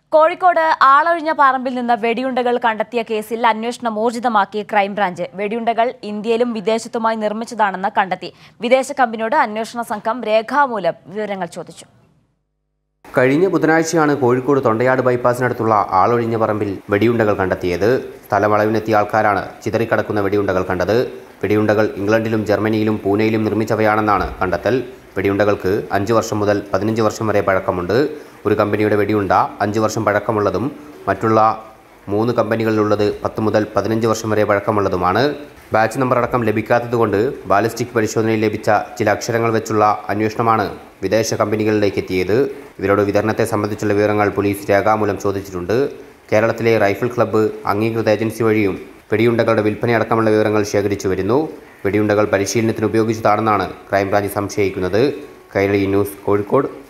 കോഴിക്കോട് ആളൊഴിഞ്ഞ പറമ്പിൽ നിന്ന് വെടിയുണ്ടകൾ കണ്ടെത്തിയ കേസിൽ അന്വേഷണം ഊർജിതമാക്കി ക്രൈംബ്രാഞ്ച് വെടിയുണ്ടകൾ ഇന്ത്യയിലും വിദേശത്തുമായി നിർമ്മിച്ചതാണെന്ന് കണ്ടെത്തി വിദേശ കമ്പനിയോട് അന്വേഷണ സംഘം രേഖാമൂലം വിവരങ്ങൾ ചോദിച്ചു കഴിഞ്ഞ ബുധനാഴ്ചയാണ് കോഴിക്കോട് തൊണ്ടയാട് ബൈപ്പാസിനടുത്തുള്ള ആളൊഴിഞ്ഞ പറമ്പിൽ വെടിയുണ്ടകൾ കണ്ടെത്തിയത് സ്ഥലമളവിനെത്തിയ ആൾക്കാരാണ് ചിതറിക്കടക്കുന്ന വെടിയുണ്ടകൾ കണ്ടത് വെടിയുണ്ടകൾ ഇംഗ്ലണ്ടിലും ജർമ്മനിയിലും പൂനെയിലും നിർമ്മിച്ചവയാണെന്നാണ് കണ്ടെത്തൽ വെടിയുണ്ടകൾക്ക് അഞ്ച് വർഷം മുതൽ പതിനഞ്ച് വർഷം വരെ പഴക്കമുണ്ട് ഒരു കമ്പനിയുടെ വെടിയുണ്ട അഞ്ച് വർഷം പഴക്കമുള്ളതും മറ്റുള്ള മൂന്ന് കമ്പനികളിലുള്ളത് പത്ത് മുതൽ പതിനഞ്ച് വർഷം വരെ പഴക്കമുള്ളതുമാണ് ബാച്ച് നമ്പർ അടക്കം ലഭിക്കാത്തതുകൊണ്ട് ബാലിസ്റ്റിക് പരിശോധനയിൽ ലഭിച്ച ചില അക്ഷരങ്ങൾ വെച്ചുള്ള അന്വേഷണമാണ് വിദേശ കമ്പനികളിലേക്ക് എത്തിയത് ഇവരുടെ വിതരണത്തെ സംബന്ധിച്ചുള്ള വിവരങ്ങൾ പോലീസ് രേഖാമൂലം ചോദിച്ചിട്ടുണ്ട് കേരളത്തിലെ റൈഫിൾ ക്ലബ്ബ് അംഗീകൃത ഏജൻസി വഴിയും വെടിയുണ്ടകളുടെ വിൽപ്പനയടക്കമുള്ള വിവരങ്ങൾ ശേഖരിച്ചു വരുന്നു വെടിയുണ്ടകൾ പരിശീലനത്തിന് ഉപയോഗിച്ചതാണെന്നാണ് ക്രൈംബ്രാഞ്ച് സംശയിക്കുന്നത് കൈരളി ന്യൂസ് കോഴിക്കോട്